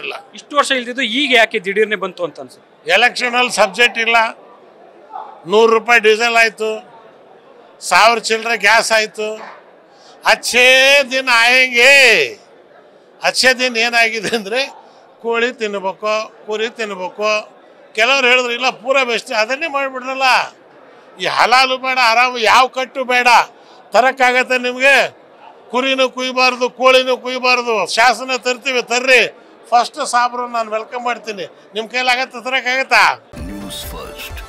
ಇಲ್ಲ ಇಷ್ಟು ವರ್ಷ ಇಲ್ದಿದ್ದು ಈಗ ಯಾಕೆ ದಿಢೀರ್ನೆ ಬಂತು ಅಂತ ಅನ್ಸುತ್ತೆ ಎಲೆಕ್ಷನಲ್ಲಿ ಸಬ್ಜೆಕ್ಟ್ ಇಲ್ಲ ನೂರು ರೂಪಾಯಿ ಡೀಸೆಲ್ ಆಯಿತು ಸಾವಿರ ಚಿಲ್ಲರೆ ಗ್ಯಾಸ್ ಆಯಿತು ಅಚ್ಚೇ ದಿನ ಆಯಂಗೆ ಅಚ್ಚೇ ದಿನ ಏನಾಗಿದೆ ಅಂದರೆ ಕೋಳಿ ತಿನ್ನಬೇಕು ಕುರಿ ತಿನ್ನಬೇಕು ಕೆಲವ್ರು ಹೇಳಿದ್ರು ಇಲ್ಲ ಪೂರ ಬೆಸ್ಟ್ ಅದನ್ನೇ ಮಾಡಿಬಿಡ್ರಲ್ಲ ಈ ಹಲಾಲು ಬೇಡ ಆರಾಮ ಯಾವ ಕಟ್ಟು ಬೇಡ ತರಕ್ಕಾಗತ್ತೆ ನಿಮಗೆ ಕುರಿನೂ ಕುಯ್ಬಾರ್ದು ಕೋಳಿನೂ ಕುಯ್ಬಾರ್ದು ಶಾಸನ ತರ್ತೀವಿ ತರ್ರಿ ಫಸ್ಟ್ ಸಾಬ್ರು ನಾನು ವೆಲ್ಕಮ್ ಮಾಡ್ತೀನಿ ನಿಮ್ಮ ಕೈಲಾಗತ್ತೆ ತರಕ್ಕಾಗತ್ತಾ ನ್ಯೂಸ್ ಫಸ್ಟ್